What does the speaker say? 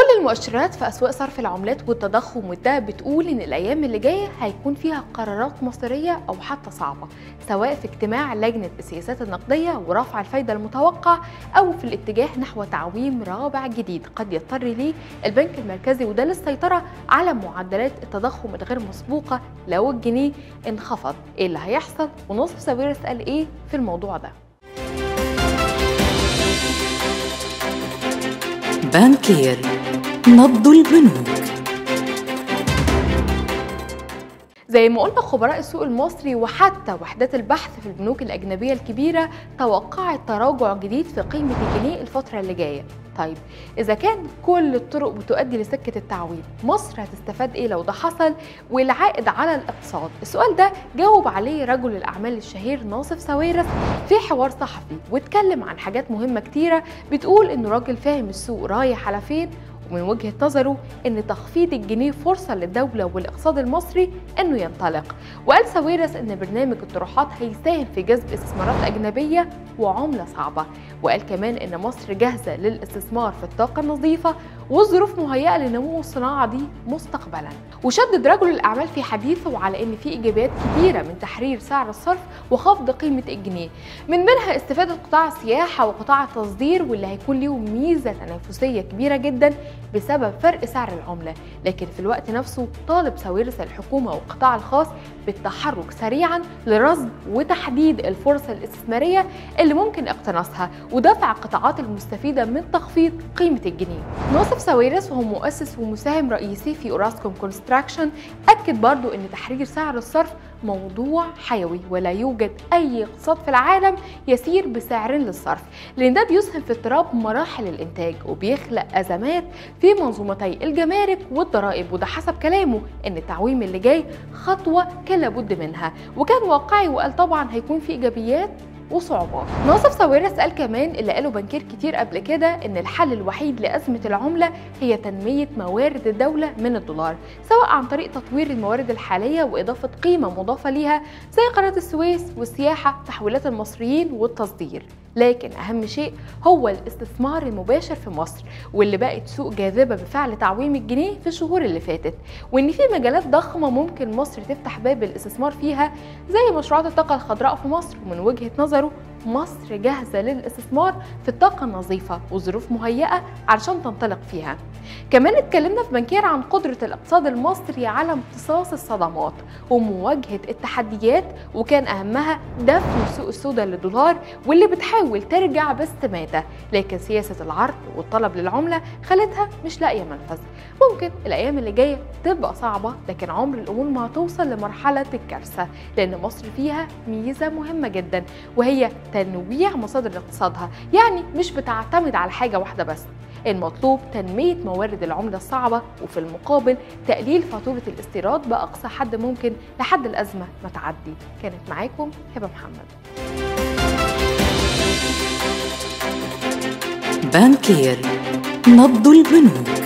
المؤشرات في اسواق صرف العملات والتضخم والدهب بتقول ان الايام اللي جايه هيكون فيها قرارات مصيريه او حتى صعبه سواء في اجتماع لجنه السياسات النقديه ورفع الفايده المتوقع او في الاتجاه نحو تعويم رابع جديد قد يضطر ليه البنك المركزي وده للسيطره على معدلات التضخم الغير مسبوقه لو الجنيه انخفض ايه اللي هيحصل ونصف ساويرس قال ايه في الموضوع ده بانكير نبض البنوك زي ما قلنا خبراء السوق المصري وحتى وحدات البحث في البنوك الأجنبية الكبيرة توقعت تراجع جديد في قيمة الجنيه الفترة اللي جاية طيب إذا كان كل الطرق بتؤدي لسكة التعويم مصر هتستفاد إيه لو ده حصل والعائد على الاقتصاد السؤال ده جاوب عليه رجل الأعمال الشهير ناصف ساويرس في حوار صحفي واتكلم عن حاجات مهمة كتيرة بتقول إنه راجل فاهم السوق رايح على فين ومن وجهة نظره أن تخفيض الجنيه فرصة للدولة والاقتصاد المصري أنه ينطلق وقال ساويرس أن برنامج الطروحات هيساهم في جذب استثمارات أجنبية وعملة صعبة وقال كمان أن مصر جاهزة للاستثمار في الطاقة النظيفة والظروف مهيئة لنمو الصناعة دي مستقبلا وشدد رجل الأعمال في حديثه على أن في إيجابيات كبيرة من تحرير سعر الصرف وخفض قيمة الجنيه من منها استفادة قطاع السياحة وقطاع التصدير واللي هيكون ليهم ميزة تنافسية كبيرة جدا بسبب فرق سعر العملة لكن في الوقت نفسه طالب ساويرس الحكومة والقطاع الخاص بالتحرك سريعا لرصد وتحديد الفرص الاستثمارية اللي ممكن اقتناصها ودفع القطاعات المستفيدة من تخفيض قيمة الجنيه ناصف ساويرس وهو مؤسس ومساهم رئيسي في اوراسكوم كونستراكشن أكد برضو أن تحرير سعر الصرف موضوع حيوي ولا يوجد أي اقتصاد في العالم يسير بسعر للصرف لأن ده بيسهم في اضطراب مراحل الإنتاج وبيخلق أزمات في منظومتي الجمارك والضرائب وده حسب كلامه أن التعويم اللي جاي خطوة كان لابد منها وكان واقعي وقال طبعا هيكون في إيجابيات وصعوبات ناصف ساويرس قال كمان اللي قاله بنكير كتير قبل كده ان الحل الوحيد لازمه العمله هي تنميه موارد الدوله من الدولار سواء عن طريق تطوير الموارد الحاليه واضافه قيمه مضافه ليها زي قناه السويس والسياحه تحويلات المصريين والتصدير لكن اهم شيء هو الاستثمار المباشر في مصر واللي بقت سوق جاذبه بفعل تعويم الجنيه في الشهور اللي فاتت وان في مجالات ضخمه ممكن مصر تفتح باب الاستثمار فيها زي مشروعات الطاقه الخضراء في مصر ومن وجهه نظره مصر جاهزة للاستثمار في الطاقة النظيفة وظروف مهيئة علشان تنطلق فيها كمان اتكلمنا في بنكير عن قدرة الاقتصاد المصري على امتصاص الصدمات ومواجهة التحديات وكان أهمها دفن السوق السوداء للدولار واللي بتحاول ترجع باستماتة لكن سياسة العرض والطلب للعملة خلتها مش لاقية منفذ ممكن الأيام اللي جاية تبقى صعبة لكن عمر الأمور ما هتوصل لمرحلة الكارثة لأن مصر فيها ميزة مهمة جدا وهي تنويع مصادر اقتصادها يعني مش بتعتمد على حاجة واحدة بس المطلوب تنمية موارد العملة الصعبة وفي المقابل تقليل فاتورة الاستيراد بأقصى حد ممكن لحد الأزمة ما تعدي كانت معاكم هبة محمد بانكير نبض البنوك